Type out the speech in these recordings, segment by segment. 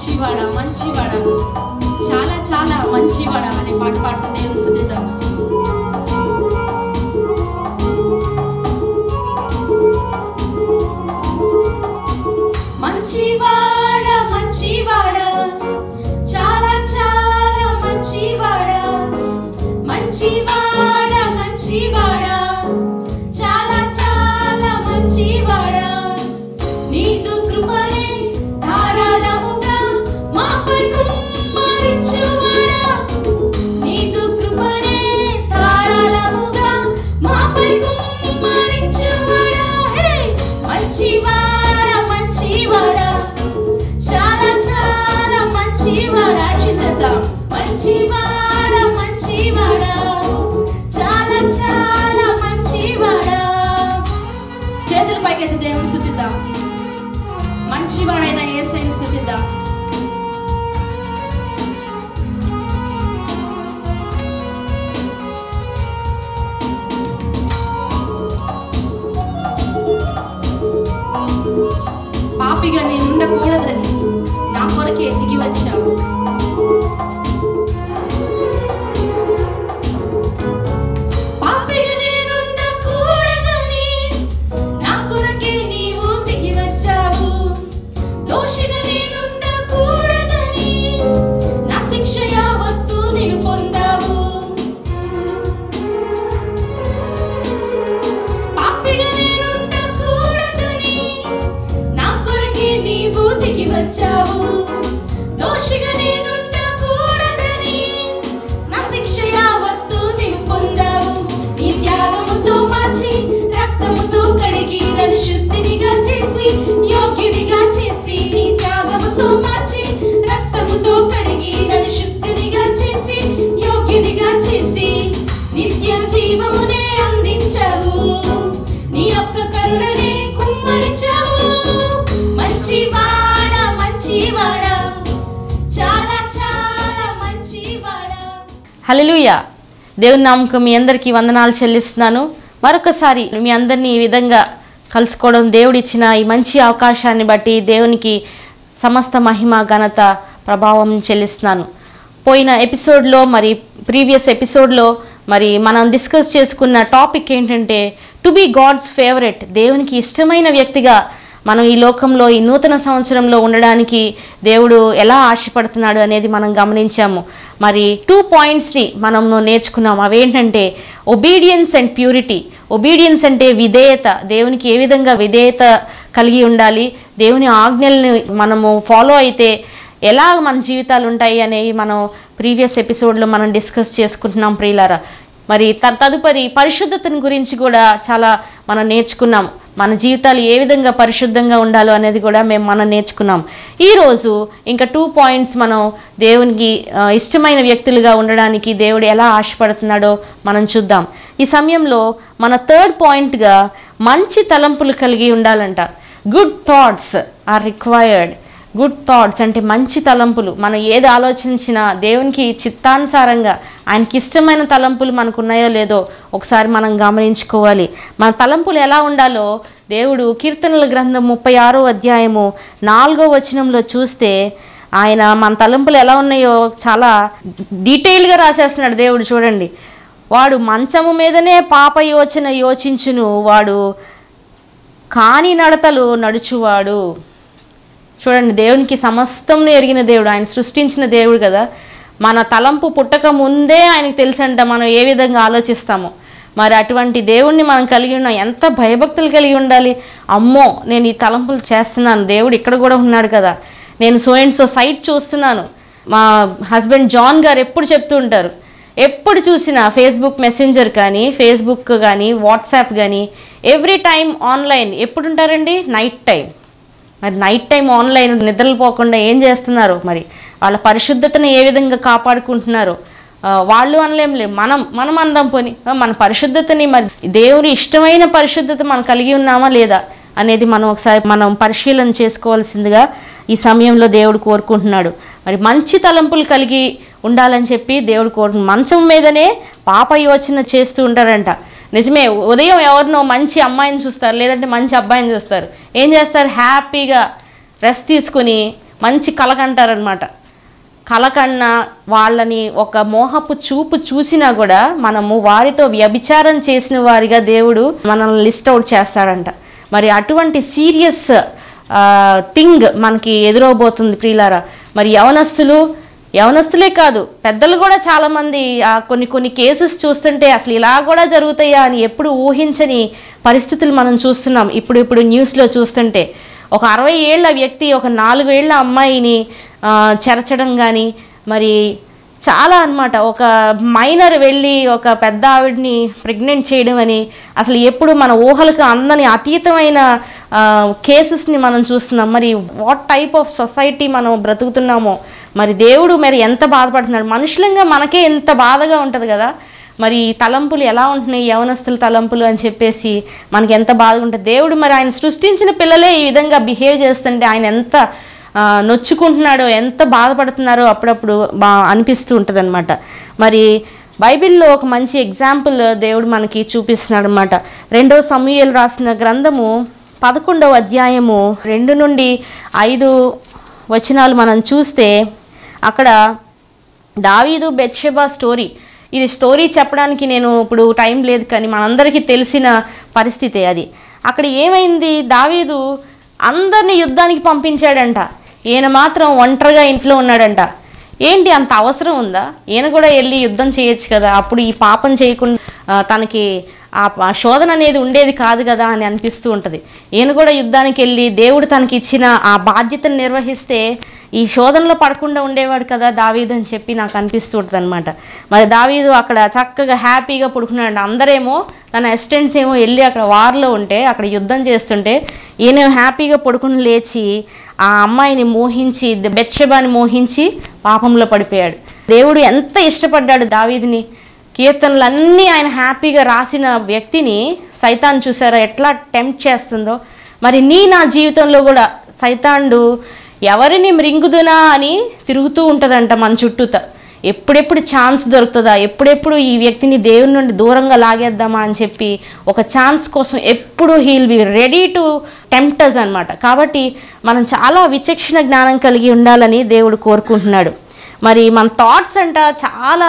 మంచివాడ మంచివాడ చాలా చాలా మంచివాడ అనే పాట పాడుతూ దేవుని స్థుతిద్దాం మంచివాడ మంచివాడ చాలా చాలా మంచివాడ మంచివాడ మంచివాడ చాలా చాలా మంచివాడ నీదు కృపనే ధారాళముగా మాపై కుమ్మరించువాడా నీదు కృపనే ధారాళముగా మాపై కుమ్మరించువాడా హే మంచివాడ మంచివాడ చాలా చాలా మంచివాడ చింతద్దాం మంచివాడ మంచివాడ చాలా చాలా మంచివాడ చేతుల పైకెత్తి దేవుని స్థుతిద్దాం మంచివాడైన ఏసైని స్థుతిద్దాం పాపిగా నేను ఉండకూడదని నా కొరకే దిగి వచ్చావు పాపిగా నేను ఉండకూడదని నా కొరకే నీవు దిగి వచ్చావు దోషిగా నేను ఉండకూడదని నా శిక్ష యావత్తు నీవు పొందావు పాపిగా నేను ఉండకూడదని నా కొరకే నీవు దిగి వచ్చావు దోషిగా నేను ఉండకూడదని నా శిక్ష యావత్తు నీవు పొందావు నీ త్యాగముతో మార్చి రక్తముతో కడిగి నన్ను శుద్ధినిగా చేసి యోగ్యునిగా చేసి నీ త్యాగముతో మార్చి రక్తముతో కడిగి నన్ను శుద్ధినిగా చేసి యోగ్యునిగా చేసి నిత్య జీవమునే అందించావు నీ యొక్క కరుణనే కుమ్మరించావు మంచివాడ మంచివాడ చాలా చాలా మంచివాడ హల్లెలూయ దేవుని నామకు మీ అందరికీ వందనాలు చెల్లిస్తున్నాను మరొకసారి మీ అందరినీ ఈ విధంగా కలుసుకోవడం దేవుడిచ్చిన ఈ మంచి అవకాశాన్ని బట్టి దేవునికి సమస్త మహిమ ఘనత ప్రభావం చెల్లిస్తున్నాను పోయిన ఎపిసోడ్లో మరి ప్రీవియస్ ఎపిసోడ్లో మరి మనం డిస్కస్ చేసుకున్న టాపిక్ ఏంటంటే టు బీ గాడ్స్ ఫేవరెట్ దేవునికి ఇష్టమైన వ్యక్తిగా మనం ఈ లోకంలో ఈ నూతన సంవత్సరంలో ఉండడానికి దేవుడు ఎలా ఆశపడుతున్నాడు అనేది మనం గమనించాము మరి టూ పాయింట్స్ని మనం నేర్చుకున్నాం అవేంటంటే ఒబీడియన్స్ అండ్ ప్యూరిటీ ఒబీడియన్స్ అంటే విధేయత దేవునికి ఏ విధంగా విధేయత కలిగి ఉండాలి దేవుని ఆజ్ఞల్ని మనము ఫాలో అయితే ఎలా మన జీవితాలు ఉంటాయి అనేవి మనం ప్రీవియస్ ఎపిసోడ్లో మనం డిస్కస్ చేసుకుంటున్నాం ప్రియులారా మరి త- తదుపరి పరిశుద్ధతను గురించి కూడా చాలా మనం నేర్చుకున్నాం మన జీవితాలు ఏ విధంగా పరిశుద్ధంగా ఉండాలో అనేది కూడా మేము మనం నేర్చుకున్నాం ఈరోజు ఇంకా టూ పాయింట్స్ మనం దేవునికి ఆ, ఇష్టమైన వ్యక్తులుగా ఉండడానికి దేవుడు ఎలా ఆశపడుతున్నాడో మనం చూద్దాం ఈ సమయంలో మన థర్డ్ పాయింట్గా మంచి తలంపులు కలిగి ఉండాలంట good thoughts are required good thoughts అంటే మంచి తలంపులు మనం ఏది ఆలోచించినా దేవునికి చిత్తానుసారంగా ఆయనకి ఇష్టమైన తలంపులు మనకు ఉన్నాయో లేదో ఒకసారి మనం గమనించుకోవాలి మన తలంపులు ఎలా ఉండాలో దేవుడు కీర్తనల గ్రంథం ముప్పై ఆరో అధ్యాయము నాలుగో వచనంలో చూస్తే ఆయన మన తలంపులు ఎలా ఉన్నాయో చాలా డీటెయిల్గా రాసేస్తున్నాడు దేవుడు చూడండి వాడు మంచము మీదనే పాప యోచన యోచించును వాడు కాని నడతలు నడుచువాడు చూడండి దేవునికి సమస్తం ఎరిగిన దేవుడు ఆయన సృష్టించిన దేవుడు కదా మన తలంపు పుట్టక ముందే ఆయనకు తెలుసంట మనం ఏ విధంగా ఆలోచిస్తామో మరి అటువంటి దేవుణ్ణి మనం కలిగి ఉన్నాం ఎంత భయభక్తులు కలిగి ఉండాలి అమ్మో నేను ఈ తలంపులు చేస్తున్నాను దేవుడు ఇక్కడ కూడా ఉన్నాడు కదా నేను సో అండ్ సో సైట్ చూస్తున్నాను మా హస్బెండ్ జాన్ గారు ఎప్పుడు చెప్తూ ఉంటారు ఎప్పుడు చూసినా ఫేస్బుక్ మెసెంజర్ కానీ ఫేస్బుక్ కానీ వాట్సాప్ కానీ ఎవ్రీ టైం ఆన్లైన్ ఎప్పుడు ఉంటారండి నైట్ టైం మరి నైట్ టైం ఆన్లైన్ నిద్రలు పోకుండా ఏం చేస్తున్నారు మరి వాళ్ళ పరిశుద్ధతను ఏ విధంగా కాపాడుకుంటున్నారు ఆ, వాళ్ళు అనలేం లేదు మనం మనం అందాం పోని ఆ, మన పరిశుద్ధతని మరి దేవుని ఇష్టమైన పరిశుద్ధత మనం కలిగి ఉన్నామా లేదా అనేది మనం ఒకసారి మనం పరిశీలన చేసుకోవాల్సిందిగా ఈ సమయంలో దేవుడు కోరుకుంటున్నాడు మరి మంచి తలంపులు కలిగి ఉండాలని చెప్పి దేవుడు కోరు మంచం మీదనే పాప యోచన చేస్తూ ఉంటారంట నిజమే ఉదయం ఎవరినో మంచి అమ్మాయిని చూస్తారు లేదంటే మంచి అబ్బాయిని చూస్తారు ఏం చేస్తారు హ్యాపీగా రెస్ట్ తీసుకుని మంచి కలకంటారనమాట కలకన్నా వాళ్ళని ఒక మోహపు చూపు చూసినా కూడా మనము వారితో వ్యభిచారం చేసిన వారిగా దేవుడు మనల్ని లిస్ట్ అవుట్ చేస్తాడంట మరి అటువంటి సీరియస్ థింగ్ మనకి ఎదురవబోతుంది ప్రియులారా మరి యవనస్తులు యవనస్తులే కాదు పెద్దలు కూడా చాలామంది ఆ కొన్ని కొన్ని కేసెస్ చూస్తుంటే అసలు ఇలా కూడా జరుగుతాయా అని ఎప్పుడు ఊహించని పరిస్థితులు మనం చూస్తున్నాం ఇప్పుడు ఇప్పుడు న్యూస్లో చూస్తుంటే ఒక అరవై ఏళ్ల వ్యక్తి ఒక నాలుగు ఏళ్ల అమ్మాయిని ఆ, చెరచడం కానీ మరి చాలా అన్నమాట ఒక మైనర్ వెళ్ళి ఒక పెద్ద ఆవిడ్ని ప్రెగ్నెంట్ చేయడం అని అసలు ఎప్పుడు మన ఊహలకు అందని అతీతమైన కేసెస్ని మనం చూస్తున్నాం మరి వాట్ టైప్ ఆఫ్ సొసైటీ మనం బ్రతుకుతున్నామో మరి దేవుడు మరి ఎంత బాధపడుతున్నాడు మనుషులంగా మనకే ఎంత బాధగా ఉంటుంది కదా మరి ఈ తలంపులు ఎలా ఉంటున్నాయి యవనస్తుల తలంపులు అని చెప్పేసి మనకి ఎంత బాధగా ఉంటుంది దేవుడు మరి ఆయన సృష్టించిన పిల్లలే ఈ విధంగా బిహేవ్ చేస్తుంటే ఆయన ఎంత ఆ, నొచ్చుకుంటున్నాడో ఎంత బాధపడుతున్నారో అప్పుడప్పుడు బా అనిపిస్తూ ఉంటుంది మరి బైబిల్లో ఒక మంచి ఎగ్జాంపుల్ దేవుడు మనకి చూపిస్తున్నాడు అనమాట రెండో సమూయేలు రాసిన గ్రంథము పదకొండవ అధ్యాయము రెండు నుండి ఐదు వచనాలు మనం చూస్తే అక్కడ దావీదు బెత్షెబా స్టోరీ ఇది స్టోరీ చెప్పడానికి నేను ఇప్పుడు టైం లేదు కానీ మనందరికీ తెలిసిన పరిస్థితే అది అక్కడ ఏమైంది దావీదు అందరిని యుద్ధానికి పంపించాడంట ఈయన మాత్రం ఒంటరిగా ఇంట్లో ఉన్నాడంట ఏంటి అంత అవసరం ఉందా ఈయన కూడా వెళ్ళి యుద్ధం చేయొచ్చు కదా అప్పుడు ఈ పాపం చేయకుండా ఆ, తనకి ఆ ప- ఆ శోధన అనేది ఉండేది కాదు కదా అని అనిపిస్తూ ఉంటుంది ఈయన కూడా యుద్ధానికి వెళ్ళి దేవుడు తనకి ఇచ్చిన ఆ బాధ్యతను నిర్వహిస్తే ఈ శోధనలో పడకుండా ఉండేవాడు కదా దావీదు అని చెప్పి నాకు అనిపిస్తూ ఉంటుంది అనమాట మరి దావీదు అక్కడ చక్కగా హ్యాపీగా పడుకున్నాడు అందరేమో తన అసిస్టెంట్స్ ఏమో వెళ్ళి అక్కడ వార్లో ఉంటే అక్కడ యుద్ధం చేస్తుంటే ఈయన హ్యాపీగా పడుకుని లేచి ఆ అమ్మాయిని మోహించి బెత్షెబాని మోహించి పాపంలో పడిపోయాడు దేవుడు ఎంత ఇష్టపడ్డాడు దావీదిని కీర్తనలన్నీ ఆయన హ్యాపీగా రాసిన వ్యక్తిని సైతాన్ చూసారా ఎట్లా టెంప్ట్ చేస్తుందో మరి నీ నా జీవితంలో కూడా సైతాండు ఎవరిని మృంగుదునా అని తిరుగుతూ ఉంటుందంట మన చుట్టూత ఎప్పుడెప్పుడు ఛాన్స్ దొరుకుతుందా ఎప్పుడెప్పుడు ఈ వ్యక్తిని దేవుని నుండి దూరంగా లాగేద్దామా అని చెప్పి ఒక ఛాన్స్ కోసం ఎప్పుడు he'll be ready to tempters అనమాట కాబట్టి మనం చాలా విచక్షణ జ్ఞానం కలిగి ఉండాలని దేవుడు కోరుకుంటున్నాడు మరి మన థాట్స్ అంట చాలా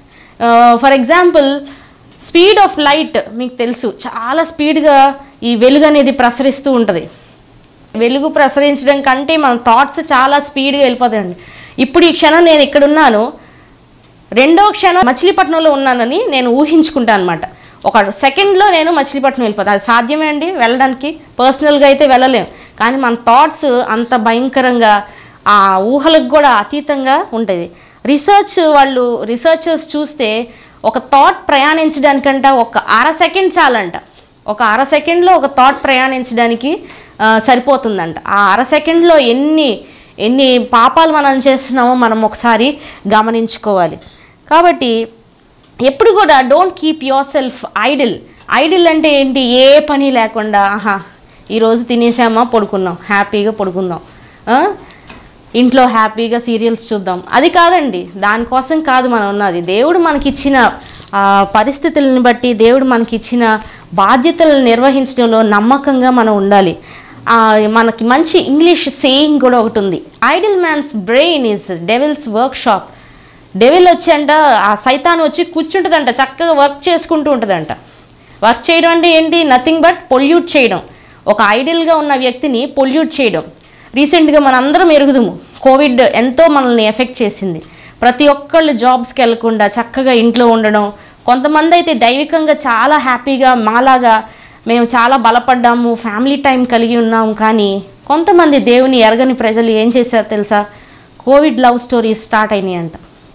for example speed of light మీకు తెలుసు చాలా స్పీడ్గా ఈ వెలుగు అనేది ప్రసరిస్తూ ఉంటుంది వెలుగు ప్రసరించడం కంటే మన థాట్స్ చాలా స్పీడ్గా వెళ్ళిపోతాయండి ఇప్పుడు ఈ క్షణం నేను ఇక్కడ ఉన్నాను రెండో క్షణం మచిలీపట్నంలో ఉన్నానని నేను ఊహించుకుంటాను అనమాట ఒక సెకండ్లో నేను మచిలీపట్నం వెళ్ళిపోతాను అది సాధ్యమే అండి వెళ్ళడానికి పర్సనల్గా అయితే వెళ్ళలేం కానీ మన థాట్స్ అంత భయంకరంగా ఆ ఊహలకు కూడా అతీతంగా ఉంటుంది రీసెర్చ్ వాళ్ళు రీసెర్చర్స్ చూస్తే ఒక థాట్ ప్రయాణించడానికంట ఒక అర సెకండ్ చాలంట ఒక అర సెకండ్లో ఒక థాట్ ప్రయాణించడానికి ఆ, సరిపోతుందంట ఆ అర సెకండ్లో ఎన్ని ఎన్ని పాపాలు మనం చేస్తున్నామో మనం ఒకసారి గమనించుకోవాలి కాబట్టి ఎప్పుడు కూడా don't keep yourself idle idle అంటే ఏంటి ఏ పని లేకుండా ఆహా ఈరోజు తినేసామా పడుకున్నాం హ్యాపీగా పడుకుందాం ఆ? ఇంట్లో హ్యాపీగా సీరియల్స్ చూద్దాం అది కాదండి దానికోసం కాదు మనం ఉన్నది దేవుడు మనకిచ్చిన ఆ, పరిస్థితులను బట్టి దేవుడు మనకిచ్చిన బాధ్యతలను నిర్వహించడంలో నమ్మకంగా మనం ఉండాలి ఆ, మనకి మంచి ఇంగ్లీష్ సేయింగ్ కూడా ఒకటి ఉంది idle man's brain is devil's workshop devil వచ్చి అంట ఆ సైతాన్ వచ్చి కూర్చుంటుందంట చక్కగా వర్క్ చేసుకుంటూ ఉంటుందంట వర్క్ చేయడం అంటే ఏంటి నథింగ్ బట్ పొల్యూట్ చేయడం ఒక ఐడియల్గా ఉన్న వ్యక్తిని పొల్యూట్ చేయడం రీసెంట్గా మనందరం ఎరుగుదుము కోవిడ్ ఎంతో మనల్ని ఎఫెక్ట్ చేసింది ప్రతి ఒక్కళ్ళు జాబ్స్కి వెళ్లకుండా చక్కగా ఇంట్లో ఉండడం కొంతమంది అయితే దైవికంగా చాలా హ్యాపీగా మాలాగా మేము చాలా బలపడ్డాము ఫ్యామిలీ టైం కలిగి ఉన్నాము కానీ కొంతమంది దేవుని ఎరగని ప్రజలు ఏం చేశారు తెలుసా కోవిడ్ లవ్ స్టోరీస్ స్టార్ట్ అయినాయి అంట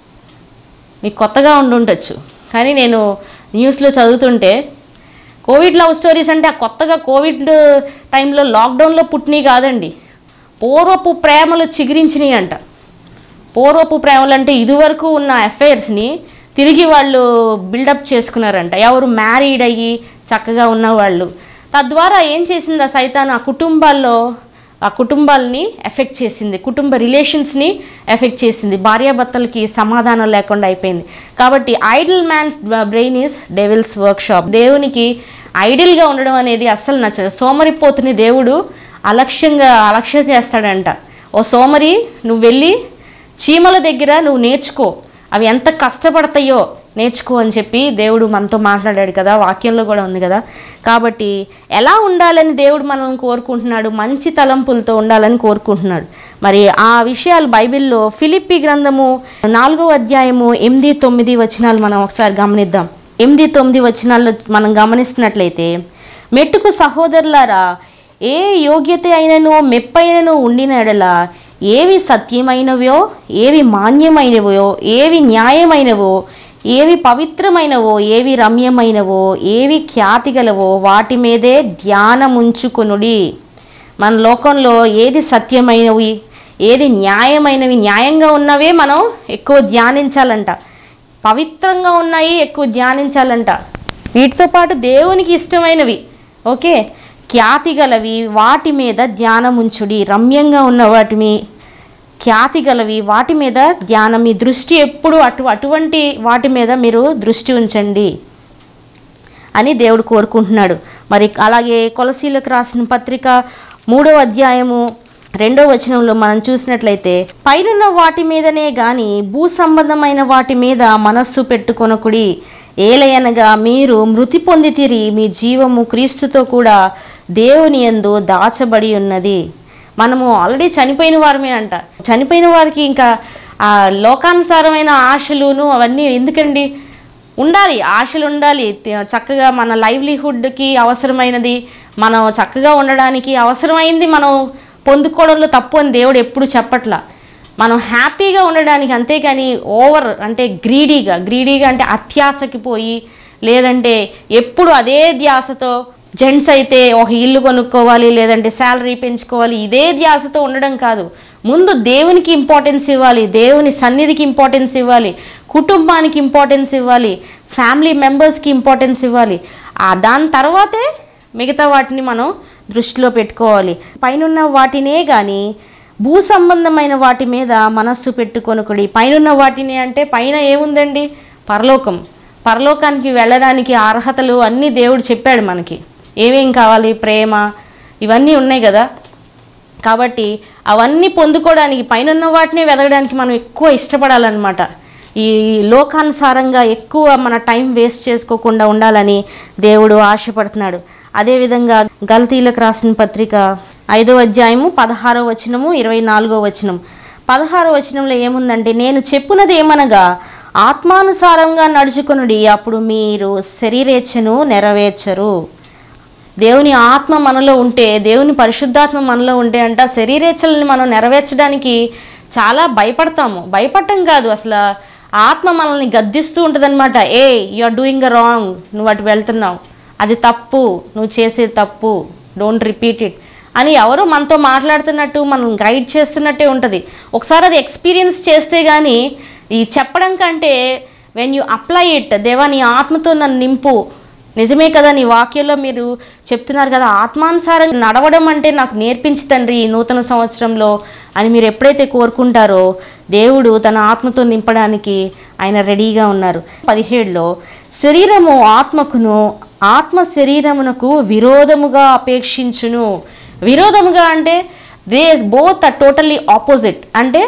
మీకు కొత్తగా ఉండి ఉండొచ్చు కానీ నేను న్యూస్లో చదువుతుంటే కోవిడ్ లవ్ స్టోరీస్ అంటే ఆ కొత్తగా కోవిడ్ టైంలో లాక్డౌన్లో పుట్టినవి కాదండి పూర్వపు ప్రేమలు చిగురించినాయి అంట పూర్వపు ప్రేమలు అంటే ఇదివరకు ఉన్న అఫైర్స్ని తిరిగి వాళ్ళు బిల్డప్ చేసుకున్నారంట ఎవరు మ్యారీడ్ అయ్యి చక్కగా ఉన్నవాళ్ళు తద్వారా ఏం చేసింది ఆ సైతాన్ ఆ కుటుంబాల్లో ఆ కుటుంబాలని ఎఫెక్ట్ చేసింది కుటుంబ రిలేషన్స్ని ఎఫెక్ట్ చేసింది భార్యాభర్తలకి సమాధానం లేకుండా అయిపోయింది కాబట్టి idle man's brain is devil's workshop దేవునికి ఐడిల్గా ఉండడం అనేది అస్సలు నచ్చదు సోమరిపోతుని దేవుడు అలక్ష్యంగా అలక్ష్యం చేస్తాడంట ఓ సోమరి నువ్వు వెళ్ళి చీమల దగ్గర నువ్వు నేర్చుకో అవి ఎంత కష్టపడతాయో నేర్చుకో అని చెప్పి దేవుడు మనతో మాట్లాడాడు కదా వాక్యంలో కూడా ఉంది కదా కాబట్టి ఎలా ఉండాలని దేవుడు మనల్ని కోరుకుంటున్నాడు మంచి తలంపులతో ఉండాలని కోరుకుంటున్నాడు మరి ఆ విషయాలు బైబిల్లో ఫిలిప్పి గ్రంథము నాలుగో అధ్యాయము ఎనిమిది తొమ్మిది వచనాలు మనం ఒకసారి గమనిద్దాం ఎనిమిది తొమ్మిది వచనాల్లో మనం గమనిస్తున్నట్లయితే మెట్టుకు సహోదరులారా ఏ యోగ్యత అయినను మెప్పైనను ఉండిన ఎడల ఏవి సత్యమైనవో ఏవి మాన్యమైనవో ఏవి న్యాయమైనవో ఏవి పవిత్రమైనవో ఏవి రమ్యమైనవో ఏవి ఖ్యాతి గలవో వాటి మీదే ధ్యానముంచుకొనుడి మన లోకంలో ఏది సత్యమైనవి ఏది న్యాయమైనవి న్యాయంగా ఉన్నవే మనం ఎక్కువ ధ్యానించాలంట పవిత్రంగా ఉన్నాయి ఎక్కువ ధ్యానించాలంట వీటితో పాటు దేవునికి ఇష్టమైనవి ఓకే ఖ్యాతి గలవి వాటి మీద ధ్యానముంచుడి రమ్యంగా ఉన్న వాటి మీ ఖ్యాతి గలవి వాటి మీద ధ్యానం మీ దృష్టి ఎప్పుడు అటు అటువంటి వాటి మీద మీరు దృష్టి ఉంచండి అని దేవుడు కోరుకుంటున్నాడు మరి అలాగే కొలసీలకు రాసిన పత్రిక మూడో అధ్యాయము రెండో వచనంలో మనం చూసినట్లయితే పైనున్న వాటి మీదనే గాని భూ సంబంధమైన వాటి మీద మనస్సు పెట్టుకొనకుడి ఏలయనగా మీరు మృతి పొందితిరి మీ జీవము క్రీస్తుతో కూడా దేవుని యందు దాచబడి ఉన్నది మనము ఆల్రెడీ చనిపోయిన వారమే అంట చనిపోయిన వారికి ఇంకా ఆ లోకానుసారమైన ఆశలును అవన్నీ ఎందుకండి ఉండాలి ఆశలు ఉండాలి త- చక్కగా మన లైవ్లీహుడ్కి అవసరమైనది మనం చక్కగా ఉండడానికి అవసరమైంది మనం పొందుకోవడంలో తప్పు అని దేవుడు ఎప్పుడు చెప్పట్లా మనం హ్యాపీగా ఉండడానికి అంతేకాని ఓవర్ అంటే గ్రీడీగా గ్రీడీగా అంటే అత్యాసకి పోయి లేదంటే ఎప్పుడు అదే ధ్యాసతో జెంట్స్ అయితే ఒక ఇల్లు కొనుక్కోవాలి లేదంటే శాలరీ పెంచుకోవాలి ఇదే ధ్యాసతో ఉండడం కాదు ముందు దేవునికి ఇంపార్టెన్స్ ఇవ్వాలి దేవుని సన్నిధికి ఇంపార్టెన్స్ ఇవ్వాలి కుటుంబానికి ఇంపార్టెన్స్ ఇవ్వాలి ఫ్యామిలీ మెంబర్స్కి ఇంపార్టెన్స్ ఇవ్వాలి ఆ దాని తర్వాతే మిగతా వాటిని మనం దృష్టిలో పెట్టుకోవాలి పైనున్న వాటినే కానీ భూ సంబంధమైన వాటి మీద మనస్సు పెట్టుకొనుకుడి పైనున్న వాటిని అంటే పైన ఏముందండి పరలోకం పరలోకానికి వెళ్ళడానికి అర్హతలు అన్నీ దేవుడు చెప్పాడు మనకి ఏమేం కావాలి ప్రేమ ఇవన్నీ ఉన్నాయి కదా కాబట్టి అవన్నీ పొందుకోవడానికి పైనున్న వాటిని వెతకడానికి మనం ఎక్కువ ఇష్టపడాలన్నమాట ఈ లోకానుసారంగా ఎక్కువ మన టైం వేస్ట్ చేసుకోకుండా ఉండాలని దేవుడు ఆశపడుతున్నాడు అదేవిధంగా గలతీలకు రాసిన పత్రిక ఐదో అధ్యాయము పదహారో వచనము ఇరవై నాలుగో వచనం పదహారో వచనంలో ఏముందంటే నేను చెప్పున్నది ఏమనగా ఆత్మానుసారంగా నడుచుకొనుడి అప్పుడు మీరు శరీరేచ్ఛను నెరవేర్చరు దేవుని ఆత్మ మనలో ఉంటే దేవుని పరిశుద్ధాత్మ మనలో ఉంటే అంట శరీరేచ్ఛలని మనం నెరవేర్చడానికి చాలా భయపడతాము భయపడటం కాదు అసలు ఆత్మ మనల్ని గద్దిస్తూ ఉంటుందన్నమాట ఏ you are doing a wrong నువ్వు అటు వెళ్తున్నావు అది తప్పు నువ్వు చేసేది తప్పు డోంట్ రిపీట్ ఇట్ అని ఎవరో మనతో మాట్లాడుతున్నట్టు మనం గైడ్ చేస్తున్నట్టే ఉంటుంది ఒకసారి అది ఎక్స్పీరియన్స్ చేస్తే కానీ ఈ చెప్పడం కంటే వెన్ యూ అప్లై ఇట్ దేవా నీ ఆత్మతో నన్ను నింపు నిజమే కదా నీ వాక్యంలో మీరు చెప్తున్నారు కదా ఆత్మానుసారం నడవడం అంటే నాకు నేర్పించి తండ్రి ఈ నూతన సంవత్సరంలో అని మీరు ఎప్పుడైతే కోరుకుంటారో దేవుడు తన ఆత్మతో నింపడానికి ఆయన రెడీగా ఉన్నారు పదిహేడులో శరీరము ఆత్మకును ఆత్మ శరీరమునకు విరోధముగా అపేక్షించును విరోధముగా అంటే they both are totally opposite అంటే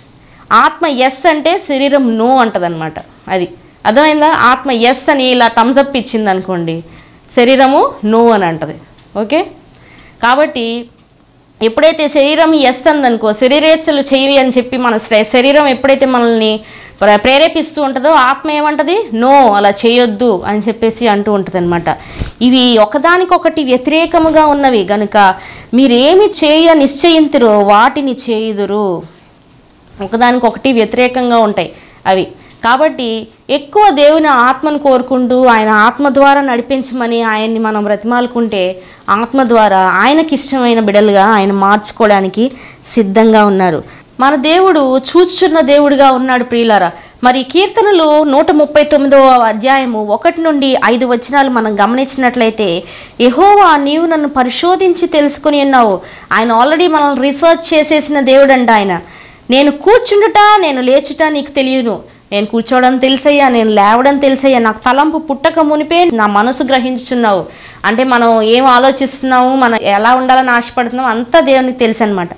ఆత్మ ఎస్ అంటే శరీరం నో అంటదన్నమాట అది అర్థమైందా ఆత్మ ఎస్ అని ఇలా థమ్సప్ ఇచ్చింది అనుకోండి శరీరము నో అని అంటది ఓకే కాబట్టి ఎప్పుడైతే శరీరం ఎస్ అందనుకో శరీరేచ్ఛలు చేయవి అని చెప్పి మన శ- శరీరం ఎప్పుడైతే మనల్ని ప్ర- ప్రేరేపిస్తూ ఉంటుందో ఆత్మ ఏమంటది నో అలా చేయొద్దు అని చెప్పేసి అంటూ ఉంటుంది ఇవి ఒకదానికొకటి వ్యతిరేకముగా ఉన్నవి గనుక మీరేమి చేయ నిశ్చయింతురో వాటిని చేయుదురు ఒకదానికొకటి వ్యతిరేకంగా ఉంటాయి అవి కాబట్టి ఎక్కువ దేవుని ఆత్మను కోరుకుంటూ ఆయన ఆత్మ ద్వారా నడిపించమని ఆయన్ని మనం బ్రతిమాలుకుంటే ఆత్మ ద్వారా ఆయనకి ఇష్టమైన బిడలుగా ఆయన మార్చుకోవడానికి సిద్ధంగా ఉన్నారు మన దేవుడు చూచుచున్న దేవుడిగా ఉన్నాడు ప్రియులారా మరి కీర్తనలు నూట ముప్పై తొమ్మిదవ అధ్యాయము ఒకటి నుండి ఐదు వచనాలు మనం గమనించినట్లయితే యెహోవా నీవు నన్ను పరిశోధించి తెలుసుకుని ఉన్నావు ఆయన ఆల్రెడీ మనల్ని రీసెర్చ్ చేసేసిన దేవుడంట ఆయన నేను కూర్చుండుట నేను లేచుట నీకు తెలియను నేను కూర్చోవడం తెలుసయ్యా నేను లేవడం తెలుసయ్యా నాకు తలంపు పుట్టక మునిపే నా మనసు గ్రహించుచున్నావు అంటే మనం ఏం ఆలోచిస్తున్నాము మనం ఎలా ఉండాలని ఆశపడుతున్నాం అంతా దేవునికి తెలుసు అనమాట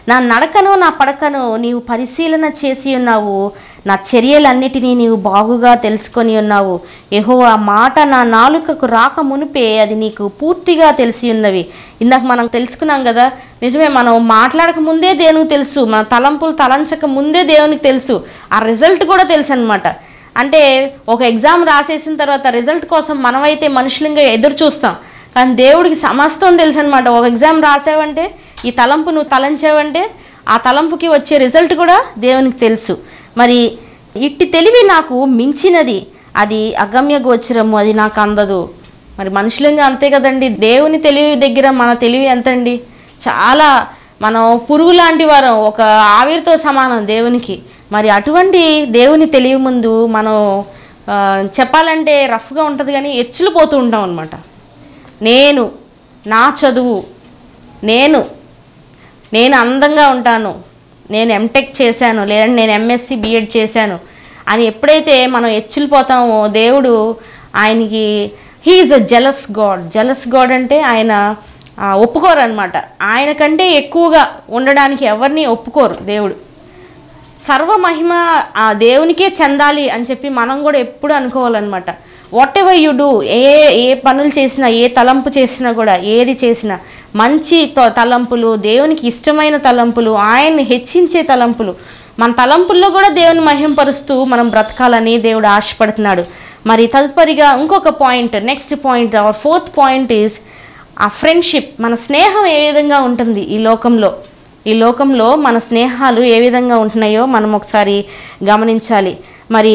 నా నడకను నా పడకను నీవు పరిశీలన చేసి ఉన్నావు నా చర్యలన్నిటినీ నీవు బాగుగా తెలుసుకొని ఉన్నావు ఎహో ఆ మాట నా నాలుకకు రాక మునిపే అది నీకు పూర్తిగా తెలిసి ఉన్నవి ఇందాక మనం తెలుసుకున్నాం కదా నిజమే మనం మాట్లాడక ముందే దేవునికి తెలుసు మన తలంపులు తలంచక ముందే దేవునికి తెలుసు ఆ రిజల్ట్ కూడా తెలుసు అనమాట అంటే ఒక ఎగ్జామ్ రాసేసిన తర్వాత రిజల్ట్ కోసం మనమైతే మనుషులంగా ఎదురు చూస్తాం కానీ దేవుడికి సమస్తం తెలుసు అనమాట ఒక ఎగ్జామ్ రాసావంటే ఈ తలంపు నువ్వు తలంచావంటే ఆ తలంపుకి వచ్చే రిజల్ట్ కూడా దేవునికి తెలుసు మరి ఇట్టి తెలివి నాకు మించినది అది అగమ్య గోచరము అది నాకు అందదు మరి మనుషులంగా అంతే కదండి దేవుని తెలివి దగ్గర మన తెలివి ఎంతండి చాలా మనం పురుగు లాంటి వారం ఒక ఆవిరితో సమానం దేవునికి మరి అటువంటి దేవుని తెలివి ముందు మనం ఆ, చెప్పాలంటే రఫ్గా ఉంటుంది కానీ ఎచ్చులు పోతూ ఉంటాం అనమాట నేను నా చదువు నేను నేను అందంగా ఉంటాను నేను ఎంటెక్ చేశాను లేదంటే నేను ఎంఎస్సి బిఎడ్ చేశాను అని ఎప్పుడైతే మనం ఎచ్చిలిపోతామో దేవుడు ఆయనకి he's a jealous God jealous God అంటే ఆయన ఆ, ఒప్పుకోరు అనమాట ఆయన కంటే ఎక్కువగా ఉండడానికి ఎవరిని ఒప్పుకోరు దేవుడు సర్వ మహిమ ఆ దేవునికే చెందాలి అని చెప్పి మనం కూడా ఎప్పుడు అనుకోవాలన్నమాట వాట్ ఎవర్ యు డూ ఏ ఏ పనులు చేసినా ఏ తలంపు చేసినా కూడా ఏది చేసినా మంచి త- తలంపులు దేవునికి ఇష్టమైన తలంపులు ఆయన్ని హెచ్చించే తలంపులు మన తలంపుల్లో కూడా దేవుని మహింపరుస్తూ మనం బ్రతకాలని దేవుడు ఆశపడుతున్నాడు మరి తదుపరిగా ఇంకొక point next point our fourth point is uh friendship మన స్నేహం ఏ విధంగా ఉంటుంది ఈ లోకంలో ఈ లోకంలో మన స్నేహాలు ఏ విధంగా ఉంటున్నాయో మనం ఒకసారి గమనించాలి మరి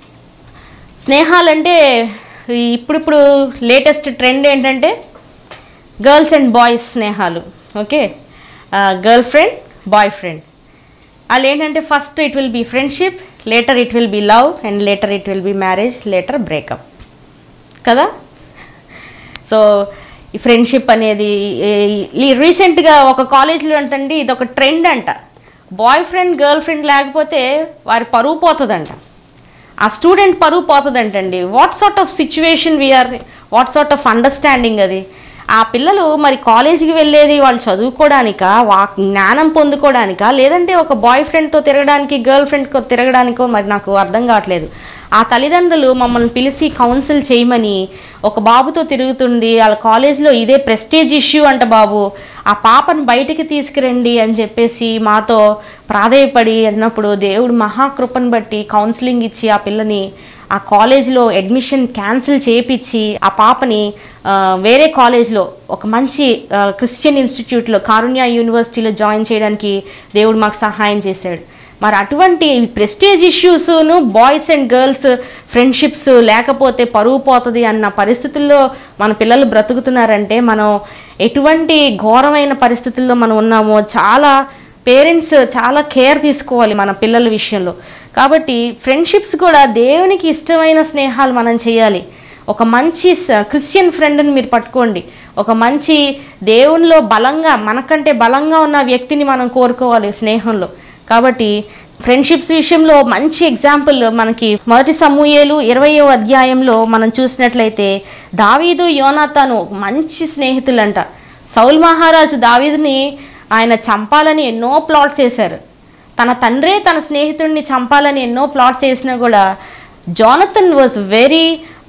స్నేహాలంటే ఈ ఇప్పుడిప్పుడు లేటెస్ట్ ట్రెండ్ ఏంటంటే గర్ల్స్ అండ్ బాయ్స్ స్నేహాలు okay girlfriend boyfriend వాళ్ళు ఏంటంటే first it will be friendship later it will be love and later it will be marriage later breakup కదా సో ఈ ఫ్రెండ్షిప్ అనేది రీసెంట్గా ఒక కాలేజీలో అంటండి ఇది ఒక ట్రెండ్ అంట బాయ్ ఫ్రెండ్ గర్ల్ ఫ్రెండ్ లేకపోతే వారి పరువు పోతుందంట ఆ స్టూడెంట్ పరువు పోతుందంటండి what sort of situation we are what sort of understanding అది ఆ పిల్లలు మరి కాలేజీకి వెళ్ళేది వాళ్ళు చదువుకోవడానికా వా జ్ఞానం పొందుకోవడానికా లేదంటే ఒక బాయ్ ఫ్రెండ్తో తిరగడానికి గర్ల్ ఫ్రెండ్తో తిరగడానికో మరి నాకు అర్థం కావట్లేదు ఆ తల్లిదండ్రులు మమ్మల్ని పిలిచి కౌన్సిల్ చేయమని ఒక బాబుతో తిరుగుతుంది వాళ్ళ కాలేజీలో ఇదే ప్రెస్టేజ్ ఇష్యూ అంట బాబు ఆ పాపను బయటికి తీసుకురండి అని చెప్పేసి మాతో ప్రాధేయపడి అన్నప్పుడు దేవుడు మహాకృపను బట్టి కౌన్సిలింగ్ ఇచ్చి ఆ పిల్లని ఆ కాలేజ్లో అడ్మిషన్ క్యాన్సిల్ చేయించి ఆ పాపని ఆ, వేరే కాలేజ్లో ఒక మంచి ఆ, క్రిస్టియన్ ఇన్స్టిట్యూట్లో కారుణ్య యూనివర్సిటీలో జాయిన్ చేయడానికి దేవుడు మాకు సహాయం చేశాడు మరి అటువంటి ప్రెస్టేజ్ ఇష్యూస్ను బాయ్స్ అండ్ గర్ల్స్ ఫ్రెండ్షిప్స్ లేకపోతే పరువు పోతుంది అన్న పరిస్థితుల్లో మన పిల్లలు బ్రతుకుతున్నారంటే మనం ఎటువంటి ఘోరమైన పరిస్థితుల్లో మనం ఉన్నామో చాలా పేరెంట్స్ చాలా కేర్ తీసుకోవాలి మన పిల్లల విషయంలో కాబట్టి ఫ్రెండ్షిప్స్ కూడా దేవునికి ఇష్టమైన స్నేహాలు మనం చేయాలి ఒక మంచి స- క్రిస్టియన్ ఫ్రెండ్ని మీరు పట్టుకోండి ఒక మంచి దేవునిలో బలంగా మనకంటే బలంగా ఉన్న వ్యక్తిని మనం కోరుకోవాలి స్నేహంలో కాబట్టి ఫ్రెండ్షిప్స్ విషయంలో మంచి ఎగ్జాంపుల్ మనకి మొదటి సమూయేలు ఇరవయో అధ్యాయంలో మనం చూసినట్లయితే దావీదు యోనాతాను మంచి స్నేహితులంట సౌల్ మహారాజు దావీదుని ఆయన చంపాలని ఎన్నో ప్లాట్స్ చేశారు తన తండ్రే తన స్నేహితుడిని చంపాలని ఎన్నో ప్లాట్స్ చేసినా కూడా జానథన్ వాజ్ వెరీ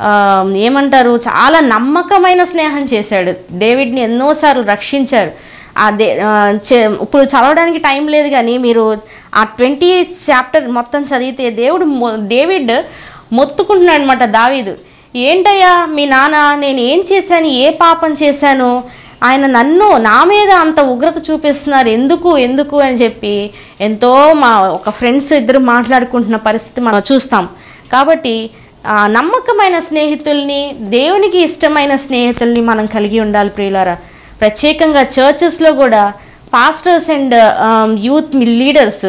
ఏమంటారు చాలా నమ్మకమైన స్నేహం చేశాడు డేవిడ్ని ఎన్నోసార్లు రక్షించారు ఆ దే ఆ, చే- ఇప్పుడు చదవడానికి టైం లేదు కానీ మీరు ఆ ట్వంటీ చాప్టర్ మొత్తం చదివితే దేవుడు మొ- డేవిడ్ మొత్తుకుంటున్నాడు అనమాట దావీదు ఏంటయ్యా మీ నాన్న నేను ఏం చేశాను ఏ పాపం చేశాను ఆయన నన్ను నా మీద అంత ఉగ్రత చూపిస్తున్నారు ఎందుకు ఎందుకు అని చెప్పి ఎంతో మా ఒక ఫ్రెండ్స్ ఇద్దరు మాట్లాడుకుంటున్న పరిస్థితి మనం చూస్తాం కాబట్టి ఆ నమ్మకమైన స్నేహితుల్ని దేవునికి ఇష్టమైన స్నేహితుల్ని మనం కలిగి ఉండాలి ప్రియులారా ప్రత్యేకంగా చర్చెస్లో కూడా పాస్టర్స్ అండ్ యూత్ లీడర్స్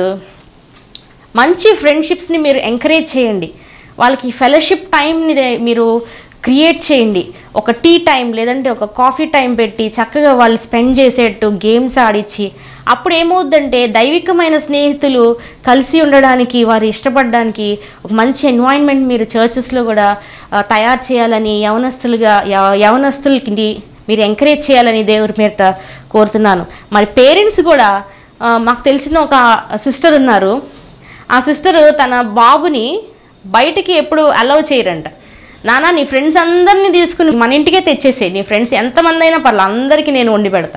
మంచి ఫ్రెండ్షిప్స్ని మీరు ఎంకరేజ్ చేయండి వాళ్ళకి ఫెలోషిప్ టైంని మీరు క్రియేట్ చేయండి ఒక టీ టైం లేదంటే ఒక కాఫీ టైం పెట్టి చక్కగా వాళ్ళు స్పెండ్ చేసేట్టు గేమ్స్ ఆడిచ్చి అప్పుడు ఏమవుద్దంటే దైవికమైన స్నేహితులు కలిసి ఉండడానికి వారు ఇష్టపడడానికి ఒక మంచి ఎన్వైరన్మెంట్ మీరు చర్చెస్లో కూడా ఆ, తయారు చేయాలని యవనస్తులుగా యవ- యవనస్తులకి మీరు ఎంకరేజ్ చేయాలని దేవుడి పేరిట కోరుతున్నాను మరి పేరెంట్స్ కూడా ఆ, మాకు తెలిసిన ఒక సిస్టర్ ఉన్నారు ఆ సిస్టర్ తన బాబుని బయటికి ఎప్పుడు అలౌ చేయరంట నానా నీ ఫ్రెండ్స్ అందరినీ తీసుకుని మన ఇంటికే తెచ్చేసేయి నీ ఫ్రెండ్స్ ఎంతమంది అయినా పర్లేదు అందరికీ నేను వండి పెడతా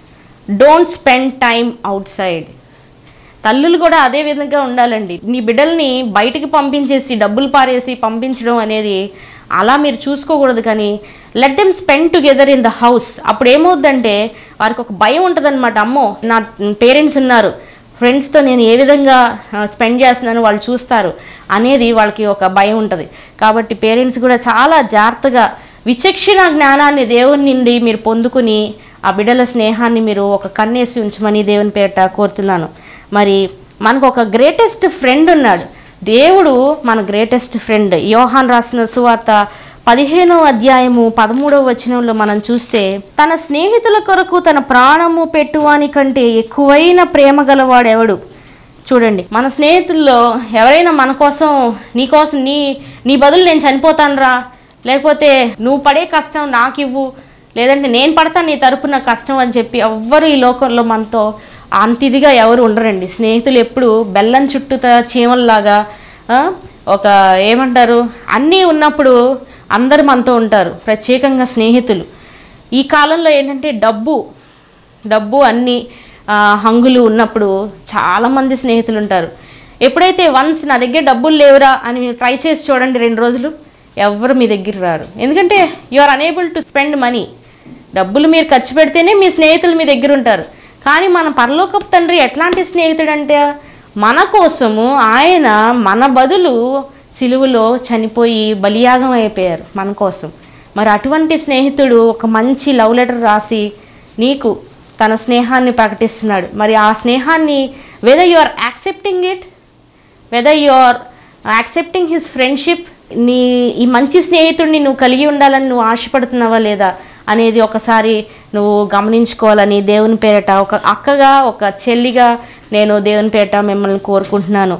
don't spend time outside తల్లులు కూడా అదే విధంగా ఉండాలండి నీ బిడ్డల్ని బయటికి పంపించేసి డబ్బులు పారేసి పంపించడం అనేది అలా మీరు చూసుకోకూడదు కానీ let them spend together in the house అప్పుడు ఏమవుద్దంటే వారికి ఒక భయం ఉంటుందన్నమాట అమ్మో నా పేరెంట్స్ ఉన్నారు ఫ్రెండ్స్తో నేను ఏ విధంగా స్పెండ్ చేస్తున్నాను వాళ్ళు చూస్తారు అనేది వాళ్ళకి ఒక భయం ఉంటుంది కాబట్టి పేరెంట్స్ కూడా చాలా జాగ్రత్తగా విచక్షణ జ్ఞానాన్ని దేవుని నుండి మీరు పొందుకుని ఆ బిడ్డల స్నేహాన్ని మీరు ఒక కన్నేసి ఉంచమని దేవుని పేట కోరుతున్నాను మరి మనకు ఒక గ్రేటెస్ట్ ఫ్రెండ్ ఉన్నాడు దేవుడు మన గ్రేటెస్ట్ ఫ్రెండ్ యోహాన్ రాసిన సువార్త పదిహేనవ అధ్యాయము పదమూడవ వచనంలో మనం చూస్తే తన స్నేహితుల కొరకు తన ప్రాణము పెట్టువాని కంటే ఎక్కువైన ప్రేమ గలవాడెవడు చూడండి మన స్నేహితుల్లో ఎవరైనా మన కోసం నీ కోసం నీ నీ బదులు నేను చనిపోతానురా లేకపోతే నువ్వు పడే కష్టం నాకు ఇవ్వు లేదంటే నేను పడతాను నీ తరపున కష్టం అని చెప్పి ఎవ్వరు ఈ లోకంలో మనతో అంత ఇదిగా ఎవరు ఉండరండి స్నేహితులు ఎప్పుడు బెల్లం చుట్టూత చీమల్లాగా ఆ, ఒక ఏమంటారు అన్నీ ఉన్నప్పుడు అందరు మనతో ఉంటారు ప్రత్యేకంగా స్నేహితులు ఈ కాలంలో ఏంటంటే డబ్బు డబ్బు అన్ని ఆ, హంగులు ఉన్నప్పుడు చాలామంది స్నేహితులు ఉంటారు ఎప్పుడైతే వన్స్ నా దగ్గర డబ్బులు లేవురా అని మీరు ట్రై చేసి చూడండి రెండు రోజులు ఎవరు మీ దగ్గర రారు ఎందుకంటే you are unable to spend money డబ్బులు మీరు ఖర్చు పెడితేనే మీ స్నేహితులు మీ దగ్గర ఉంటారు కానీ మన పరలోకపు తండ్రి ఎట్లాంటి స్నేహితుడు అంటే మన కోసము ఆయన మన బదులు సిలువలో చనిపోయి బలియాగం అయిపోయారు మన కోసం మరి అటువంటి స్నేహితుడు ఒక మంచి లవ్ లెటర్ రాసి నీకు తన స్నేహాన్ని ప్రకటిస్తున్నాడు మరి ఆ స్నేహాన్ని whether you are accepting it whether you are accepting his friendship నీ ఈ మంచి స్నేహితుడిని నువ్వు కలిగి ఉండాలని నువ్వు ఆశపడుతున్నావా లేదా అనేది ఒకసారి నువ్వు గమనించుకోవాలని దేవుని పేరట ఒక అక్కగా ఒక చెల్లిగా నేను దేవుని పేరట మిమ్మల్ని కోరుకుంటున్నాను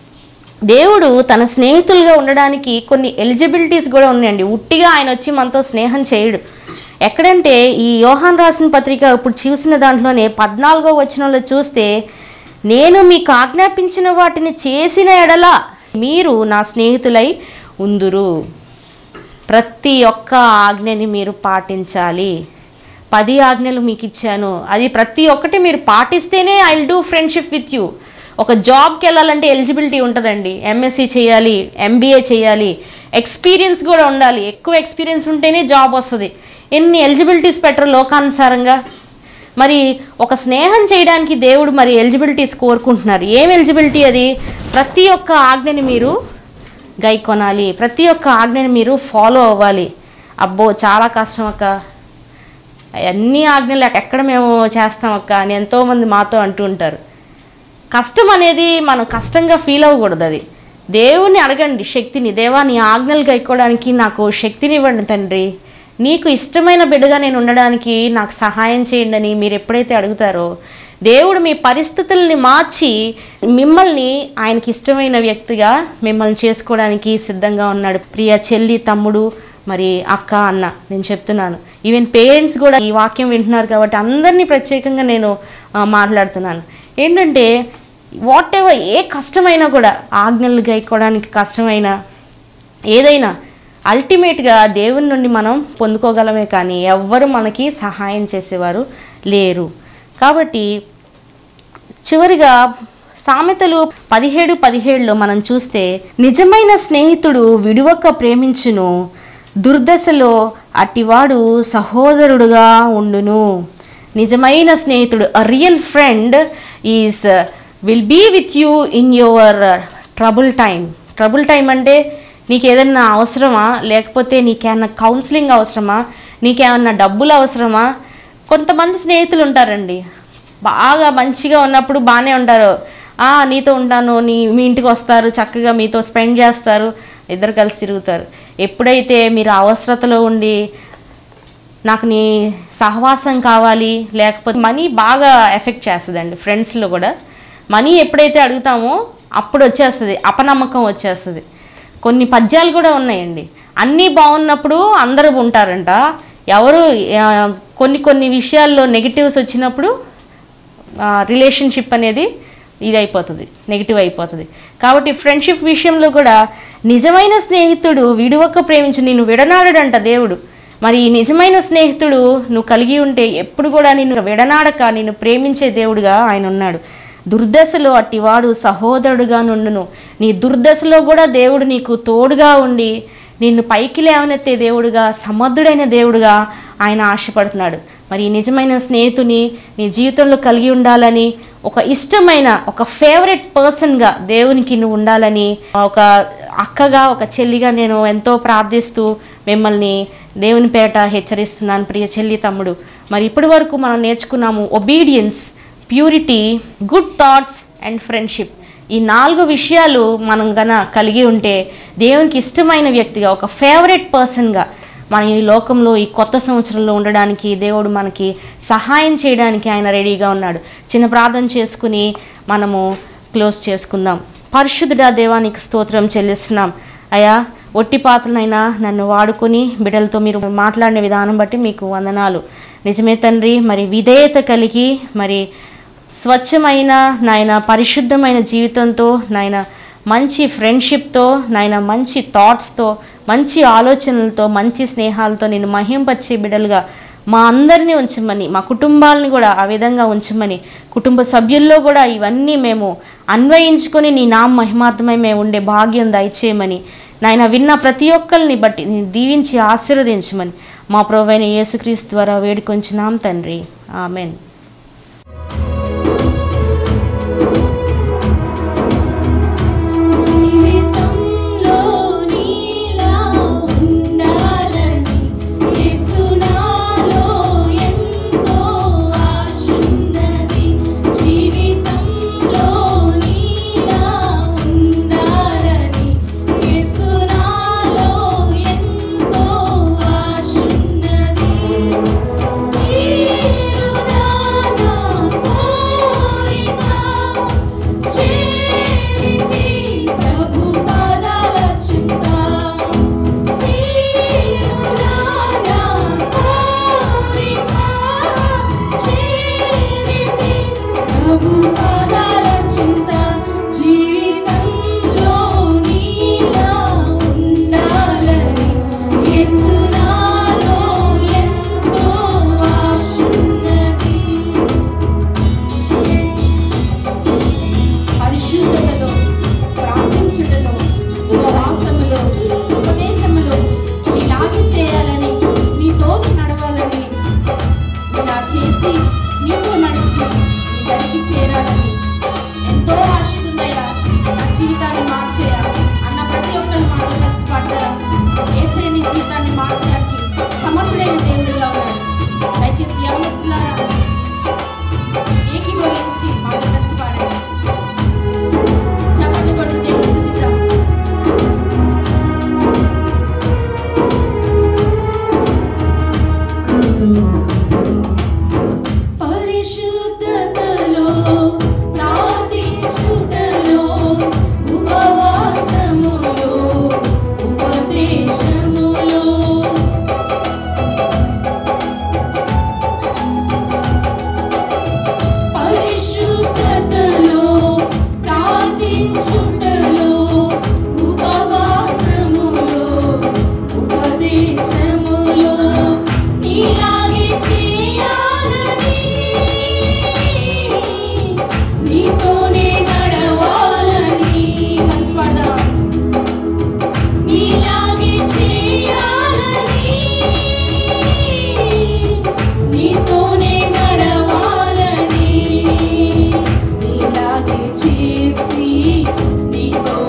దేవుడు తన స్నేహితులుగా ఉండడానికి కొన్ని ఎలిజిబిలిటీస్ కూడా ఉన్నాయండి ఉట్టిగా ఆయన వచ్చి మనతో స్నేహం చేయడు ఎక్కడంటే ఈ యోహాన్ రాసిన పత్రిక ఇప్పుడు చూసిన దాంట్లోనే పద్నాలుగో వచనంలో చూస్తే నేను మీకు ఆజ్ఞాపించిన వాటిని చేసిన ఎడల మీరు నా స్నేహితులై ఉందురు ప్రతి ఒక్క ఆజ్ఞని మీరు పాటించాలి పది ఆజ్ఞలు మీకు ఇచ్చాను అది ప్రతి ఒక్కటి మీరు పాటిస్తేనే I will do friendship with you ఒక జాబ్కి వెళ్ళాలంటే ఎలిజిబిలిటీ ఉంటుందండి ఎంఎస్సి చేయాలి ఎంబీఏ చేయాలి ఎక్స్పీరియన్స్ కూడా ఉండాలి ఎక్కువ ఎక్స్పీరియన్స్ ఉంటేనే జాబ్ వస్తుంది ఎన్ని ఎలిజిబిలిటీస్ పెట్టరు లోకానుసారంగా మరి ఒక స్నేహం చేయడానికి దేవుడు మరి ఎలిజిబిలిటీస్ కోరుకుంటున్నారు ఏం ఎలిజిబిలిటీ అది ప్రతి ఒక్క ఆజ్ఞని మీరు గై కొనాలి ప్రతి ఒక్క ఆజ్ఞని మీరు ఫాలో అవ్వాలి అబ్బో చాలా కష్టం అక్క అన్ని ఆజ్ఞలు ఎక్కడ మేము చేస్తాం అక్క అని ఎంతోమంది మాతో అంటూ ఉంటారు కష్టం అనేది మనం కష్టంగా ఫీల్ అవ్వకూడదు అది దేవుని అడగండి శక్తిని దేవా నీ ఆజ్ఞలు గైకోవడానికి నాకు శక్తిని ఇవ్వండి తండ్రి నీకు ఇష్టమైన బిడ్డగా నేను ఉండడానికి నాకు సహాయం చేయండి అని మీరు ఎప్పుడైతే అడుగుతారో దేవుడు మీ పరిస్థితుల్ని మార్చి మిమ్మల్ని ఆయనకి ఇష్టమైన వ్యక్తిగా మిమ్మల్ని చేసుకోవడానికి సిద్ధంగా ఉన్నాడు ప్రియ చెల్లి తమ్ముడు మరి అక్క అన్న నేను చెప్తున్నాను ఈవెన్ పేరెంట్స్ కూడా ఈ వాక్యం వింటున్నారు కాబట్టి అందరినీ ప్రత్యేకంగా నేను ఆ, మాట్లాడుతున్నాను ఏంటంటే వాట్ ఎవర్ ఏ కష్టమైనా కూడా ఆజ్ఞలు గైకోవడానికి కష్టమైనా ఏదైనా అల్టిమేట్గా దేవుని నుండి మనం పొందుకోగలమే కానీ ఎవ్వరు మనకి సహాయం చేసేవారు లేరు కాబట్టి చివరిగా సామెతలు పదిహేడు పదిహేడులో మనం చూస్తే నిజమైన స్నేహితుడు విడువక ప్రేమించును దుర్దశలో అట్టివాడు సహోదరుడుగా ఉండును నిజమైన స్నేహితుడు a real friend is will be with you in your trouble time trouble time అంటే నీకు ఏదన్నా అవసరమా లేకపోతే నీకేమన్నా కౌన్సిలింగ్ అవసరమా నీకేమన్నా డబ్బులు అవసరమా కొంతమంది స్నేహితులు ఉంటారండి బాగా మంచిగా ఉన్నప్పుడు బాగానే ఉంటారు "ఆ, నీతో ఉంటాను నీ మీ ఇంటికి వస్తారు చక్కగా మీతో స్పెండ్ చేస్తారు ఇద్దరు కలిసి తిరుగుతారు ఎప్పుడైతే మీరు అవసరతలో ఉండి నాకు నీ సహవాసం కావాలి లేకపోతే మనీ బాగా ఎఫెక్ట్ చేస్తుందండి ఫ్రెండ్స్లో కూడా మనీ ఎప్పుడైతే అడుగుతామో అప్పుడు వచ్చేస్తుంది అపనమ్మకం వచ్చేస్తుంది కొన్ని పద్యాలు కూడా ఉన్నాయండి అన్నీ బాగున్నప్పుడు అందరూ ఉంటారంట ఎవరు ఆ, కొన్ని కొన్ని విషయాల్లో నెగిటివ్స్ వచ్చినప్పుడు రిలేషన్షిప్ అనేది ఇది అయిపోతుంది నెగిటివ్ అయిపోతుంది కాబట్టి ఫ్రెండ్షిప్ విషయంలో కూడా నిజమైన స్నేహితుడు విడువక ప్రేమించి నిన్ను విడనాడడంట దేవుడు మరి ఈ నిజమైన స్నేహితుడు నువ్వు కలిగి ఉంటే ఎప్పుడు కూడా నిన్ను విడనాడక నిన్ను ప్రేమించే దేవుడుగా ఆయన ఉన్నాడు దుర్దశలో అట్టివాడు సహోదరుడుగా నుండును నీ దుర్దశలో కూడా దేవుడు నీకు తోడుగా ఉండి నిన్ను పైకి లేవనెత్తే దేవుడుగా సమర్థుడైన దేవుడుగా ఆయన ఆశపడుతున్నాడు మరి ఈ నిజమైన స్నేహితుని నీ జీవితంలో కలిగి ఉండాలని ఒక ఇష్టమైన ఒక ఫేవరెట్ పర్సన్గా దేవునికి నువ్వు ఉండాలని ఒక అక్కగా ఒక చెల్లిగా నేను ఎంతో ప్రార్థిస్తూ మిమ్మల్ని దేవుని పేట హెచ్చరిస్తున్నాను ప్రియ చెల్లి తమ్ముడు మరి ఇప్పటి వరకు మనం నేర్చుకున్నాము obedience purity good thoughts and friendship ఈ నాలుగు విషయాలు మనం గన కలిగి ఉంటే దేవునికి ఇష్టమైన వ్యక్తిగా ఒక ఫేవరెట్ పర్సన్గా మన ఈ లోకంలో ఈ కొత్త సంవత్సరంలో ఉండడానికి దేవుడు మనకి సహాయం చేయడానికి ఆయన రెడీగా ఉన్నాడు చిన్న ప్రార్థన చేసుకుని మనము క్లోజ్ చేసుకుందాం పరిశుద్ధుడా దేవానికి స్తోత్రం చెల్లిస్తున్నాం అయా ఒట్టి పాత్రనైనా నన్ను వాడుకొని బిడ్డలతో మీరు మాట్లాడిన విధానం బట్టి మీకు వందనాలు నిజమే తండ్రి మరి విధేయత కలిగి మరి స్వచ్ఛమైన నాయన పరిశుద్ధమైన జీవితంతో నాయన మంచి ఫ్రెండ్షిప్తో నాయన మంచి థాట్స్తో మంచి ఆలోచనలతో మంచి స్నేహాలతో నేను మహింపచ్చే బిడ్డలుగా మా అందరినీ ఉంచమని మా కుటుంబాలని కూడా ఆ విధంగా ఉంచమని కుటుంబ సభ్యుల్లో కూడా ఇవన్నీ మేము అన్వయించుకొని నీ నామ మహిమార్థమై మేము ఉండే భాగ్యం దయచేయమని నాయన విన్న ప్రతి ఒక్కరిని బట్టి నేను దీవించి ఆశీర్వదించమని మా ప్రభువైన యేసుక్రీస్తు ద్వారా వేడుకొంచున్నాం తండ్రి ఆమెన్ జీవితంలో నీలా ఉండాలని యేసునాలో ఎంతో ఆశున్నది జీవితంలో నీలా ఉండాలని యేసునాలో ఎంతో ఆశున్నది తీరునా నా కోరిక చేరితి ప్రభు పాదాల చింత తీరునా నా కోరిక చేరితి ప్రభు పాదాల చింత జీవితంలో నీలా ఉండాలని యేసునాలో ఎంతో ఆశున్నది పరిశుద్ధతలో ప్రార్థించుటలో ఉపవాసములో ఉపదేశములో నీలాగి చేయాలని నీతోటి నడవాలని ఇలా చేసి నీతో నడిచి నీ దరికి చేరాలని ఎంతో ఆశ ఉందయ్యా నా జీవితాన్ని మార్చేయ అన్న ప్రతి ఒక్కరు మాతో కలిసి పడ్డారా ఏసే నీ జీవితాన్ని మార్చడానికి సమర్థుడైన దేవుడిగా ఉన్నాడు దయచేసి యవనస్తులారా ఏకీభవించి మాతో కలిసి పాడండి చప్పట్లు కొడుతూ దేవుని స్తుతిద్దాం. పరిశుద్ధతలో ప్రార్థించుటలో ఉపవాసములో ఉపదేశములో పరిశుద్ధతలో ప్రార్థించుటలో ఉపవాసములో ఉపదేశములో నీలాగే చేయాలని నీతోనే నడవాలని మనసు పాడదాం నీలాగే చేయాలని నీతోనే నడవాలని నీలాగే చేసి నీతో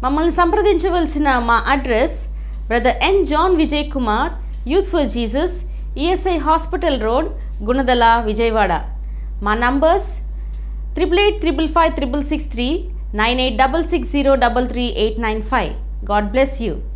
మమ్మల్ని సంప్రదించవలసిన మా address brother N John Vijay Kumar youth for Jesus ESI hospital road Gunadala Vijayawada మా numbers triple eight triple five triple six three nine eight double six zero double three eight nine five God bless you